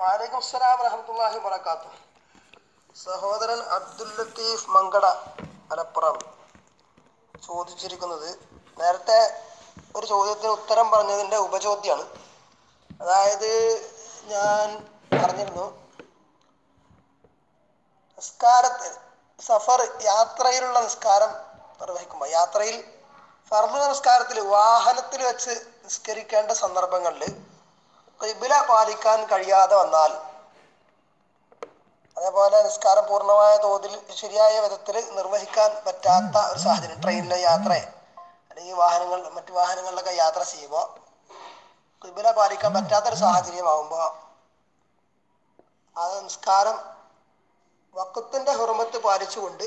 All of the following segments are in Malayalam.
വാലൈക്കും അസ്സലാം വറഹമത്തുള്ളാഹി വബറകാത്തു സഹോദരൻ അബ്ദുൽ ലത്തീഫ് മങ്കട മലപ്പുറം ചോദിച്ചിരിക്കുന്നത് നേരത്തെ ഒരു ചോദ്യത്തിന് ഉത്തരം പറഞ്ഞതിൻ്റെ ഉപചോദ്യമാണ് അതായത് ഞാൻ പറഞ്ഞിരുന്നു നിസ്കാരത്തിൽ സഫർ യാത്രയിലുള്ള നിസ്കാരം നിർവഹിക്കുമ്പോൾ യാത്രയിൽ ഫർദ് നമസ്കാരത്തിൽ വാഹനത്തിൽ വെച്ച് നിസ്കരിക്കേണ്ട സന്ദർഭങ്ങളിൽ കിബില പാലിക്കാൻ കഴിയാതെ വന്നാൽ അതേപോലെ നിസ്കാരം പൂർണ്ണമായ തോതിൽ ശരിയായ വിധത്തിൽ നിർവഹിക്കാൻ പറ്റാത്ത ഒരു സാഹചര്യം ട്രെയിനിലെ യാത്രയെ അല്ലെങ്കിൽ വാഹനങ്ങൾ മറ്റു വാഹനങ്ങളിലൊക്കെ യാത്ര ചെയ്യുമ്പോൾ കിബില പാലിക്കാൻ പറ്റാത്തൊരു സാഹചര്യമാകുമ്പോൾ അത് നിസ്കാരം വക്കത്തിന്റെ ഹുറുമത്ത് പാലിച്ചുകൊണ്ട്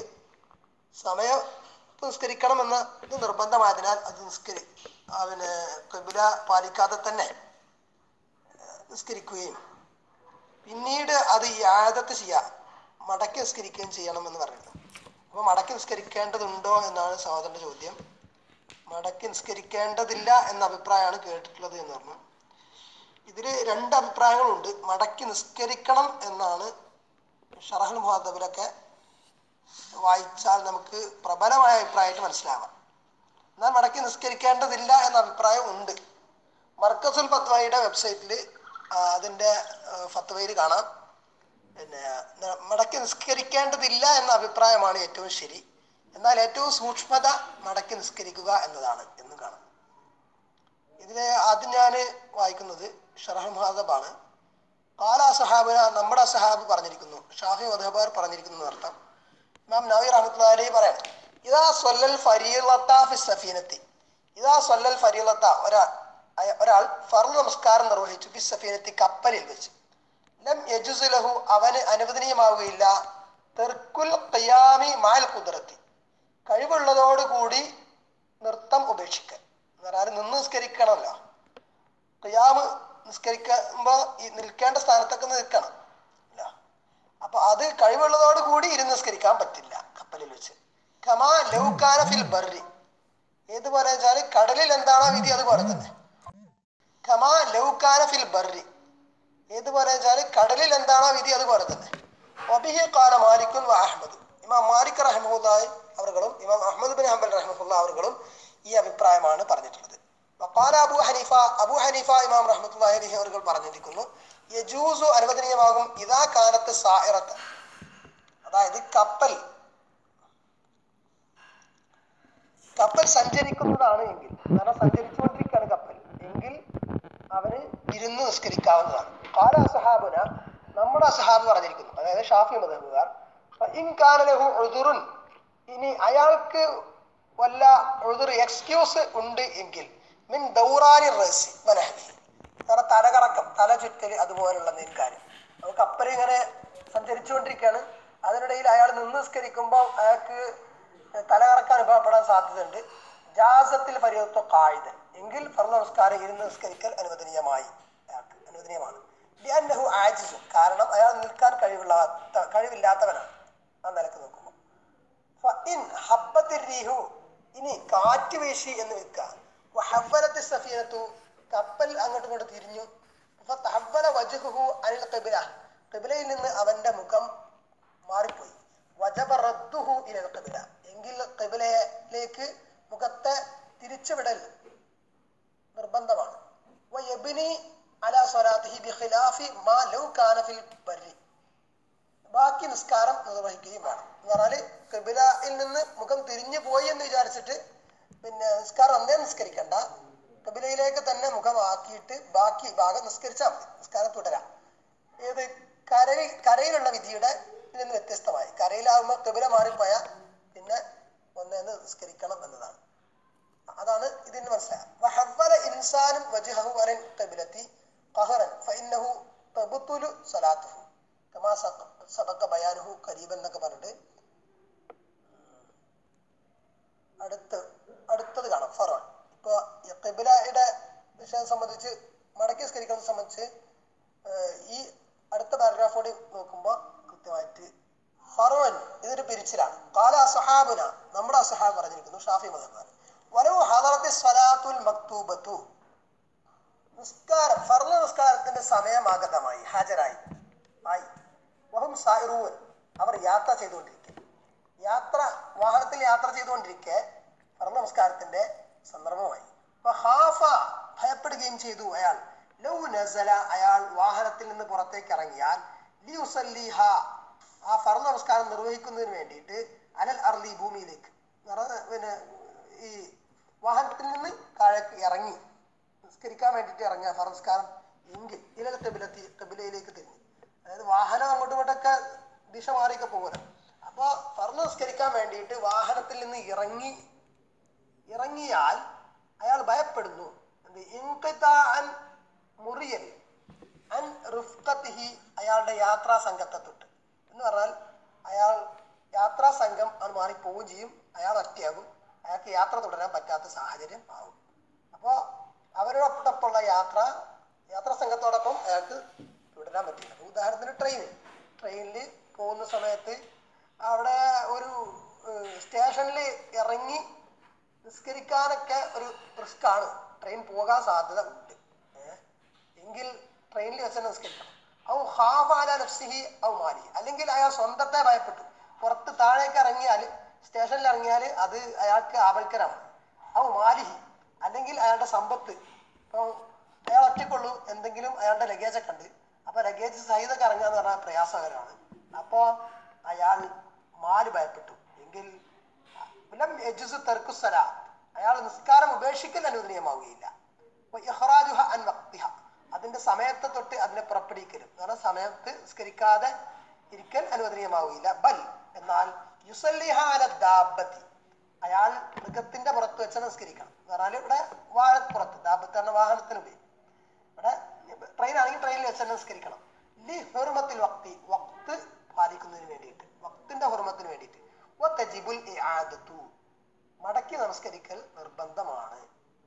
സമയം നിസ്കരിക്കണമെന്ന് ഇത് നിർബന്ധമായതിനാൽ അത് നിസ്കരി ആ പിന്നെ കിബില പാലിക്കാതെ തന്നെ നിസ്കരിക്കുകയും പിന്നീട് അത് യാദത്ത് ചെയ്യാം മടക്കി നിസ്കരിക്കുകയും ചെയ്യണമെന്ന് പറയുന്നത് അപ്പോൾ മടക്കി നിസ്കരിക്കേണ്ടതുണ്ടോ എന്നാണ് സഹോദരന്റെ ചോദ്യം മടക്കി നിസ്കരിക്കേണ്ടതില്ല എന്ന അഭിപ്രായമാണ് കേട്ടിട്ടുള്ളത് എന്ന് പറഞ്ഞു ഇതിൽ രണ്ട് അഭിപ്രായങ്ങളുണ്ട് മടക്കി നിസ്കരിക്കണം എന്നാണ് ഷറഹൽ മുഹാദബിലൊക്കെ വായിച്ചാൽ നമുക്ക് പ്രബലമായ അഭിപ്രായമായിട്ട് മനസ്സിലാവാം എന്നാൽ മടക്കി നിസ്കരിക്കേണ്ടതില്ല എന്ന അഭിപ്രായം ഉണ്ട് മർക്കസുൽ ഫത്വയുടെ വെബ്സൈറ്റിൽ അതിൻ്റെ ഫത്വയിൽ കാണാം പിന്നെ ന- മടക്കി നിസ്കരിക്കേണ്ടതില്ല എന്ന അഭിപ്രായമാണ് ഏറ്റവും ശരി എന്നാൽ ഏറ്റവും സൂക്ഷ്മത മടക്കി നിസ്കരിക്കുക എന്നതാണ് എന്ന് കാണാം ഇതിലെ ആദ്യം ഞാൻ വായിക്കുന്നത് ഷറഹ് മുഹാദബാണ് കാല സഹാബിന നമ്മുടെ സഹാബ് പറഞ്ഞിരിക്കുന്നു ഷാഫി മധബാർ പറഞ്ഞിരിക്കുന്നു എന്ന് അർത്ഥം ഇമാം നവി റഹ്മത്തുള്ളി പറയണം ഇതാ സൊല്ലൽ ഫരീലത്ത ഫി സഫീനത്തി ഇതാ സൊല്ലൽ ഫരീലത്ത ഒരാൾ അയ- ഒരാൾ ഫർദ് നമസ്കാരം നിർവഹിച്ചു ഫി സഫീനത്തി കപ്പലിൽ വെച്ച് ലം യജുസുലഹു അവന് അനുവദനീയമാവുകയില്ല തെർക്കുൽ ഖിയാമി മാൽ കുതിരത്തി കഴിവുള്ളതോടുകൂടി നൃത്തം ഉപേക്ഷിക്കൽ എന്ന് പറഞ്ഞാൽ നിന്ന് നിസ്കരിക്കണമല്ലോ ഖിയാമ് നിസ്കരിക്കുമ്പോൾ ഈ നിൽക്കേണ്ട സ്ഥാനത്തൊക്കെ നിൽക്കണം ഇല്ല അപ്പൊ അത് കഴിവുള്ളതോട് കൂടി ഇരുന്ന് നിസ്കരിക്കാൻ പറ്റില്ല കപ്പലിൽ വെച്ച് കമാ ലൗകാന ഫിൽ ബർരി ഏതുപോലെ വെച്ചാൽ കടലിൽ എന്താണോ വിധി അതുപോലെ തന്നെ കമാ ലൗകാന ഫിൽ ബർരി ഏതുപോലെ വെച്ചാൽ കടലിൽ എന്താണോ വിധി അതുപോലെ തന്നെ ഒബിഹി കാല മാലിക്കുൻ വ അഹമ്മദ് ഇമാം മാലിക് റഹ്മുല്ലായി അവർകളും ഇമാം അഹമ്മദ് ബിൻ ഹംബൽ റഹ്മുല്ല അവർകളും ഈ അഭിപ്രായമാണ് പറഞ്ഞിട്ടുള്ളത് വഖാല അബു ഹനീഫ അബു ഹനീഫ ഇമാം റഹ്മത്തുള്ളാഹി അലൈഹി അവർ പറഞ്ഞിരിക്കുന്നു യജൂസു അനുവദനീയമാകും ഇതാ കാലത്ത് സായിറത്ത് അതായത് കപ്പൽ കപ്പൽ സഞ്ചരിക്കുന്നതാണ് എങ്കിൽ കാരണം സഞ്ചരിച്ചുകൊണ്ടിരിക്കുകയാണ് കപ്പൽ എങ്കിൽ അവന് ഇരുന്ന് നിസ്കരിക്കാവുന്നതാണ് കാല അസഹാബുന നമ്മുടെ അസഹാബ് പറഞ്ഞിരിക്കുന്നു അതായത് ഷാഫി മതഹുകാർ ഇൻകാനലഹു ഉദുറുൻ ഇനി അയാൾക്ക് വല്ല ഉദുർ എക്സ്ക്യൂസ് ഉണ്ട് എങ്കിൽ മിൻ ദൗറാനി റസി മനഹി കാരണം തലകറക്കം തല ചുറ്റല് അതുപോലുള്ള എന്തെങ്കിലും കാര്യം അപ്പൊ കപ്പൽ ഇങ്ങനെ സഞ്ചരിച്ചുകൊണ്ടിരിക്കുകയാണ് അതിനിടയിൽ അയാൾ നിന്ന് നിസ്കരിക്കുമ്പോൾ അയാൾക്ക് തലകറക്കം അനുഭവപ്പെടാൻ സാധ്യതയുണ്ട് ജാസത്തിൽ പരിവർത്തോ കായിത എങ്കിൽ ഫർദ് നമസ്കാരം ഇരുന്ന് നിസ്കരിക്കൽ അനുവദനീയമായി അയാൾക്ക് അനുവദനീയമാണ് ലിഅന്നഹു ആജിസു കാരണം അയാൾ നിൽക്കാൻ കഴിവില്ലാത്ത കഴിവില്ലാത്തവനാണ് ആ നിലക്ക് നോക്കുമ്പോൾ ഫഇൻ ഹബ്ബത്തിർ റീഹു ഇനി കാറ്റ് വീശി എന്ന് വെക്കുക വഹവ്വലത്തി സഫീനത്തു കപ്പൽ അങ്ങോട്ടും ഇങ്ങോട്ട് തിരിഞ്ഞു ഫതഹവ്വല വജ്ഹുഹു അനിൽ ഖിബ്ല ഖിബ്ലയിൽ നിന്ന് അവന്റെ മുഖം മാറിപ്പോയി വജബ റദ്ദുഹു ഇലൽ ഖിബ്ല എങ്കിൽ ഖിബ്ലയിലേക്ക് മുഖത്തെ തിരിച്ചുവിടൽ നിർബന്ധമാണ് വയബ്നി അലാ സ്വലാത്തിഹി ബിഖിലാഫി മാ ലൗ കാന ഫിൽ ബർരി ബാക്കി നിസ്കാരം നിർവഹിക്കുകയും വേണം എന്ന് പറഞ്ഞാല് കബിലയിൽ നിന്ന് മുഖം തിരിഞ്ഞു പോയി എന്ന് വിചാരിച്ചിട്ട് പിന്നെ നിസ്കാരം അന്നേ നിസ്കരിക്കണ്ട കബിലയിലേക്ക് തന്നെ മുഖം ആക്കിയിട്ട് ബാക്കി ഭാഗം നിസ്കരിച്ചാൽ മതി നിസ്കാരം തുടരാം ഏത് കരയിൽ കരയിലുള്ള വിധിയുടെ ഇതിൽ നിന്ന് വ്യത്യസ്തമായി കരയിലാകുമ്പോൾ കബില മാറിപ്പോയാൽ പിന്നെ ഒന്നേന്ന് നിസ്കരിക്കണം എന്നതാണ് അതാണ് ഇതിന് മനസ്സിലാക്കുക വഹവ്വല ഇൻസാനും വജ്ഹഹു അലൻ ഖിബ്ലത്തി ഖഹറൻ ഫഇന്നഹു തബ്തുലു സലാത്തുഹു കമാ സഖ- സബഖ ബയാനുഹു ഖരീബൻ എന്നൊക്കെ പറഞ്ഞിട്ട് അടുത്ത് അടുത്തത് കാണാം ഫറോൻ ഇപ്പൊ ഈ ഖിബ്ലയുടെ വിഷയം സംബന്ധിച്ച് മടക്കി സ്കരിക്കുന്നത് സംബന്ധിച്ച് ഏഹ്, ഈ അടുത്ത പാരഗ്രാഫോട് നോക്കുമ്പോൾ കൃത്യമായിട്ട് ഫറോൻ ഇതൊരു പിരിച്ചിലാണ് കാല അസഹാബുന നമ്മുടെ അസഹാബ് പറഞ്ഞിരിക്കുന്നു ഷാഫി മതക്കാർ വലോ ഹദറത്തി സ്വലാത്തുൽ മക്തൂബത്തു നിസ്കാരം ഫർള നിസ്കാരത്തിന്റെ സമയമാഗതമായി ഹാജരായി ആയി വഹും സായിറൂൻ അവർ യാത്ര ചെയ്തുകൊണ്ടിരിക്കെ യാത്ര വാഹനത്തിൽ യാത്ര ചെയ്തുകൊണ്ടിരിക്കെ ഫർള നമസ്കാരത്തിന്റെ സന്ദർഭമായി അപ്പൊ ഹാഫ ഭയപ്പെടുകയും ചെയ്തു അയാൾ ലൗ നസല അയാൾ വാഹനത്തിൽ നിന്ന് പുറത്തേക്ക് ഇറങ്ങിയാൽ ലിയുസല്ലിഹ ആ ഫർള നമസ്കാരം നിർവഹിക്കുന്നതിന് വേണ്ടിയിട്ട് അനൽ അർലി ഭൂമിയിലേക്ക് നിറ- പിന്നെ ഈ വാഹനത്തിൽ നിന്ന് താഴേക്ക് ഇറങ്ങി നിസ്കരിക്കാൻ വേണ്ടിയിട്ട് ഇറങ്ങുക ഫറസ്കാരം എങ്കിൽ ഇലൽ കബിലത്തി കബിലയിലേക്ക് തിരിഞ്ഞു അതായത് വാഹനം അങ്ങോട്ടും ഇങ്ങോട്ടൊക്കെ ദിശ മാറിയൊക്കെ പോകുമല്ലോ അപ്പോൾ ഫർന്ന് നിസ്കരിക്കാൻ വേണ്ടിയിട്ട് വാഹനത്തിൽ നിന്ന് ഇറങ്ങി ഇറങ്ങിയാൽ അയാൾ ഭയപ്പെടുന്നു എന്ത് ഇൻഖിതാഅൻ മുറിയൽ അൻ റിഫ്ഖത്തിഹി അയാളുടെ യാത്രാ സംഘത്തെ തൊട്ട് എന്ന് പറഞ്ഞാൽ അയാൾ യാത്രാ സംഘം അത് മാറിപ്പോവുകയും ചെയ്യും അയാൾ ഒറ്റയാകും അയാൾക്ക് യാത്ര തുടരാൻ പറ്റാത്ത സാഹചര്യം ആവും അപ്പോൾ അവരോടൊപ്പമുള്ള യാത്ര യാത്രാ സംഘത്തോടൊപ്പം അയാൾക്ക് തുടരാൻ പറ്റില്ല അപ്പൊ ഉദാഹരണത്തിന് ട്രെയിൻ ട്രെയിനിൽ പോകുന്ന സമയത്ത് അവിടെ ഒരു സ്റ്റേഷനിൽ ഇറങ്ങി നിസ്കരിക്കാനൊക്കെ ഒരു റിസ്ക്കാണ് ട്രെയിൻ പോകാൻ സാധ്യത ഉണ്ട് ഏഹ് എങ്കിൽ ട്രെയിനിൽ വെച്ച് തന്നെ നിസ്കരിക്കണം ഔ ഹാഫാല നഫ്സിഹി ഔ മാലി അല്ലെങ്കിൽ അയാൾ സ്വന്തത്തെ ഭയപ്പെട്ടു പുറത്ത് താഴേക്ക് ഇറങ്ങിയാൽ സ്റ്റേഷനിൽ ഇറങ്ങിയാൽ അത് അയാൾക്ക് ആപൽക്കരമാണ് ഔ മാലിഹി അല്ലെങ്കിൽ അയാളുടെ സമ്പത്ത് ഇപ്പം അയാൾ ഒറ്റയ്ക്കുള്ളൂ എന്തെങ്കിലും അയാളുടെ ലഗേജ് ഒക്കെ ഉണ്ട് അപ്പൊ ലഗേജ് സഹിതമൊക്കെ ഇറങ്ങുക എന്ന് പറഞ്ഞാൽ പ്രയാസകരമാണ് അപ്പോ അയാൾ മാല് ഭയപ്പെട്ടു എങ്കിൽ ലം യജുസു തർക്കുസല അയാൾ നിസ്കാരം ഉപേക്ഷിക്കൽ അനുവദനീയമാവുകയില്ല വ ഇഖ്റാജുഹ അൻ വഖ്തിഹ അതിന്റെ സമയത്തെ തൊട്ട് അതിനെ പുറപ്പെടുവിക്കലും എന്ന് പറഞ്ഞാൽ സമയത്ത് നിസ്കരിക്കാതെ ഇരിക്കൽ അനുവദനീയമാവുകയില്ല ബൽ എന്നാൽ യുസല്ലിഹ അല ദാബത്തി അയാൾ മൃഗത്തിന്റെ പുറത്ത് വെച്ച് നിസ്കരിക്കണം എന്ന് പറഞ്ഞാൽ ഇവിടെ വാഹനപ്പുറത്ത് ദാബത്ത് എന്ന വാഹനത്തിന് ഉപയോഗിക്കും ഇവിടെ ട്രെയിൻ ആണെങ്കിൽ ട്രെയിനിൽ വെച്ച് തന്നെ നിസ്കരിക്കണം ലി ഹുർമത്തിൽ വക്തി വക്ത് പാലിക്കുന്നതിന് വേണ്ടിയിട്ട് വക്തിന്റെ ഹുർമത്തിന് വേണ്ടിയിട്ട് വത്തജിബുൽ ഇആദത്തു മടക്കി നമസ്കരിക്കൽ നിർബന്ധമാണ്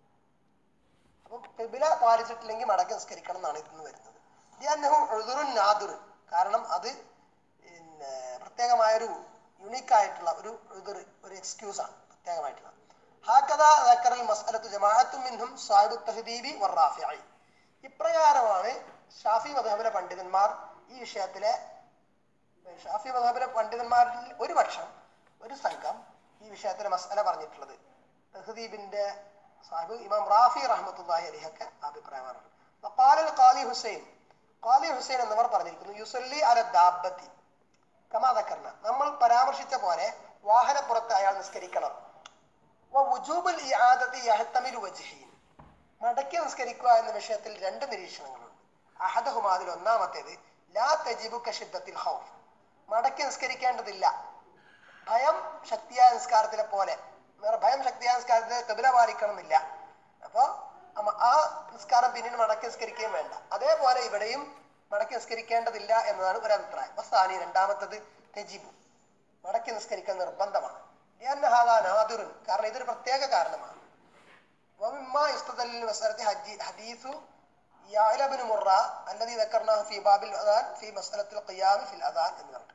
അപ്പം കിബില പാലിച്ചിട്ടില്ലെങ്കിൽ മടക്കി നിസ്കരിക്കണം എന്നാണ് ഇതിന്ന് വരുന്നത് ലിഅന്നഹു ഉദുറുൻ നാദുറുൻ കാരണം അത് പിന്നെ പ്രത്യേകമായൊരു യുണീക്ക് ആയിട്ടുള്ള ഒരു ഉദുർ ഒരു എക്സ്ക്യൂസ് ആണ് പ്രത്യേകമായിട്ടുള്ള ഹാക്കഥ ദക്കറൽ മസ്അലത്തു ജമാഅത്തു മിൻഹും സാഹിബു തഹദീബി വറാഫിഈ ഇപ്രകാരമാണ് ഷാഫി മദ്ഹബിലെ പണ്ഡിതന്മാർ ഈ വിഷയത്തിലെ ഷാഫി മദ്ഹബിലെ പണ്ഡിതന്മാരിൽ ഒരു പക്ഷം ഒരു സംഘം ഈ വിഷയത്തിലെ മസ്അല പറഞ്ഞിട്ടുള്ളത് തഹദീബിന്റെ സാഹിബ് ഇമാം റാഫി റഹ്മത്തുള്ളാഹി അലിഹൊക്കെ അഭിപ്രായമാണ് വഖാലൽ ഖാലി ഹുസൈൻ ഖാലി ഹുസൈൻ എന്നിവർ പറഞ്ഞിരിക്കുന്നു യുസല്ലി അല ദാബത്തി കമാതക്കർണ നമ്മൾ പരാമർശിച്ച പോലെ വാഹനപ്പുറത്ത് അയാൾ നിസ്കരിക്കണം വുജൂബുൽ ഇആദത്തി യഹ്തമിലു വജ്ഹീൻ മടക്കി നിസ്കരിക്കുക എന്ന വിഷയത്തിൽ രണ്ട് നിരീക്ഷണങ്ങളുണ്ട് അഹദഹും അതിൽ ഒന്നാമത്തേത് ലാ തജിബു കഷിദ്ദത്തിൽ ഹൗഫ് മടക്കി നിസ്കരിക്കേണ്ടതില്ല ഭയം ശക്തിയായ നിസ്കാരത്തിലെ പോലെ വേറെ ഭയം ശക്തിയായ നിസ്കാരത്തിൽ കബില പാലിക്കണമെന്നില്ല അപ്പൊ അമ- ആ നിസ്കാരം പിന്നീട് മടക്കി നിസ്കരിക്കുകയും വേണ്ട അതേപോലെ ഇവിടെയും മടക്കി നിസ്കരിക്കേണ്ടതില്ല എന്നതാണ് ഒരു അഭിപ്രായം വസ്താനി രണ്ടാമത്തത് തെജിബു മടക്കി നിസ്കരിക്കാൻ നിർബന്ധമാണ് ലിഅന്നഹാദാ നാദിറുൻ. കാരണം ഇതൊരു പ്രത്യേക കാരണമാണ് ومما يستدل لمسألة حدي- حديث يعلى بن مرة الذي ذكرناه في باب الأذان في مسألة القيام في الأذان എന്ന് പറഞ്ഞു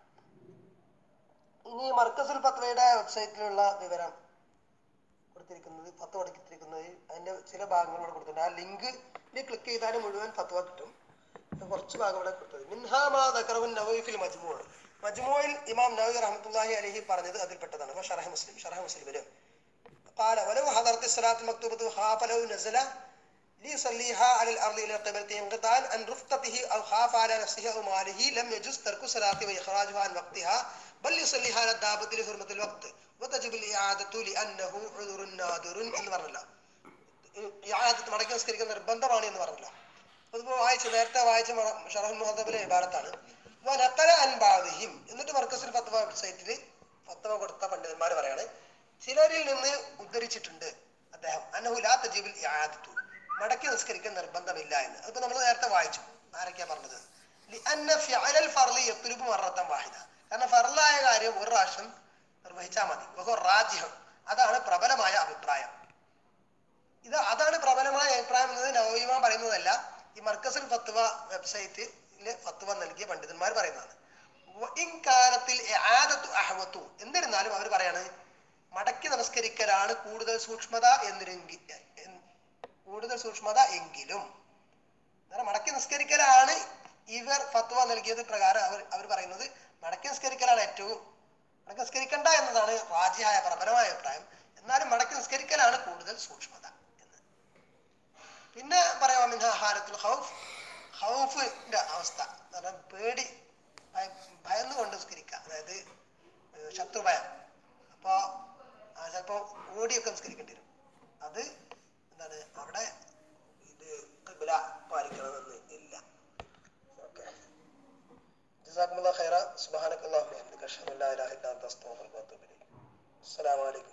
ഇനി മർക്കസുൽ ഫത്വയുടെ വെബ്സൈറ്റിലുള്ള വിവരം കൊടുത്തിരിക്കുന്നത് ഫത്വ കൊടുത്തിരിക്കുന്നത് അതിന്റെ ചില ഭാഗങ്ങൾ ഇവിടെ കൊടുത്തിട്ടുണ്ട് ആ ലിങ്കിൽ ക്ലിക്ക് ചെയ്താൽ മുഴുവൻ ഫത്വ കിട്ടും ഇത് കുറച്ച് ഭാഗം ഇവിടെ കൊടുത്തത് മിൻഹാമാ ദക്കറഹുൻ നവവി ഫിൽ മജ്മൂ മജ്മൂയിൽ ഇമാം നവവി റഹ്മത്തുള്ളാഹി അലൈഹി പറഞ്ഞത് അതിൽപ്പെട്ടതാണ് അപ്പോൾ ഷറഹ് മുസ്ലിം ഷറഹ് മുസ്ലിമിലും قال ولو حضرت الصلاة المكتوبة خاف لو نزل ليصليها على الأرض إلى القبلة انقطاعا عن رفقته أو خاف على نفسه أو ماله لم يجوز ترك الصلاة وإخراجها عن وقتها بل يصليها على الدابة لحرمة الوقت وتجب الإعادة لأنه عذر نادر എന്ന് പറഞ്ഞില്ല ഇആദത്ത് മടക്കി നിസ്കരിക്കുന്ന നിർബന്ധമാണ് എന്ന് പറഞ്ഞില്ല അതിപ്പോ വായിച്ച നേരത്തെ വായിച്ച മ- ഷറഹുൽ മുഹദ്ദബിലെ ഇബാറത്താണ് വനക്കല അൻബാദിഹിം എന്നിട്ട് മർക്കസിൽ ഫത്വ വെബ്സൈറ്റിൽ ഫത്വ കൊടുത്ത പണ്ഡിതന്മാർ പറയാണ് ചിലരിൽ നിന്ന് ഉദ്ധരിച്ചിട്ടുണ്ട് അദ്ദേഹം അന്നഹു ലാ തജീബിൽ ഇആദത്തു മടക്കി നിസ്കരിക്കാൻ നിർബന്ധമില്ല എന്ന് അതിപ്പോ നമ്മൾ നേരത്തെ വായിച്ചു ആരൊക്കെയാ പറഞ്ഞത് ലിഅന്ന ഫിഅലൽ ഫർളി യത്ലുബു മറത്തൻ വാഹിദ കാരണം ഫർളായ കാര്യം ഒരു പ്രാവശ്യം നിർവഹിച്ചാൽ മതി വഹു റാജിഹം അതാണ് പ്രബലമായ അഭിപ്രായം ഇത് അതാണ് പ്രബലമായ അഭിപ്രായം എന്നത് നവീമാൻ പറയുന്നതല്ല ഈ മർക്കസുൽ ഫത്വ വെബ്സൈറ്റിൽ ഫത്വ നൽകിയ പണ്ഡിതന്മാർ പറയുന്നതാണ് ഇൻകാലത്തിൽ അഹവത്തു എന്നിരുന്നാലും അവർ പറയാണ് മടക്കി നമസ്കരിക്കലാണ് കൂടുതൽ സൂക്ഷ്മത എന്നിരുങ്കി എൻ- കൂടുതൽ സൂക്ഷ്മത എങ്കിലും നിസ്കരിക്കലാണ് ഇവർ ഫത്വ നൽകിയത് പ്രകാരം അവർ അവർ പറയുന്നത് മടക്കി നിസ്കരിക്കലാണ് ഏറ്റവും മടക്കി നിസ്കരിക്കണ്ട എന്നതാണ് റാജിയായ പ്രബലമായ അഭിപ്രായം എന്നാലും മടക്കി നിസ്കരിക്കലാണ് കൂടുതൽ സൂക്ഷ്മത എന്ന് പിന്നെ പറയാം മിൻഹ ഹാരത്തുൽ ഹൗഫ് ഹൗഫിന്റെ അവസ്ഥ എന്ന് പറഞ്ഞാൽ പേടി ഭയ- ഭയന്നുകൊണ്ട് നിസ്കരിക്കുക അതായത് ഏഹ് ശത്രുഭയം അപ്പോ ആ ചിലപ്പോ ഓടിയൊക്കെ നിസ്കരിക്കേണ്ടി വരും അത് എന്താണ് അവിടെ ഇത് ഖിബ്ല പാലിക്കണമെന്ന് ഇല്ല ഓക്കെ جزاكم الله خيرا سبحانك اللهم وبحمدك اشهد ان لا اله الا انت استغفرك واتوب اليك السلام عليكم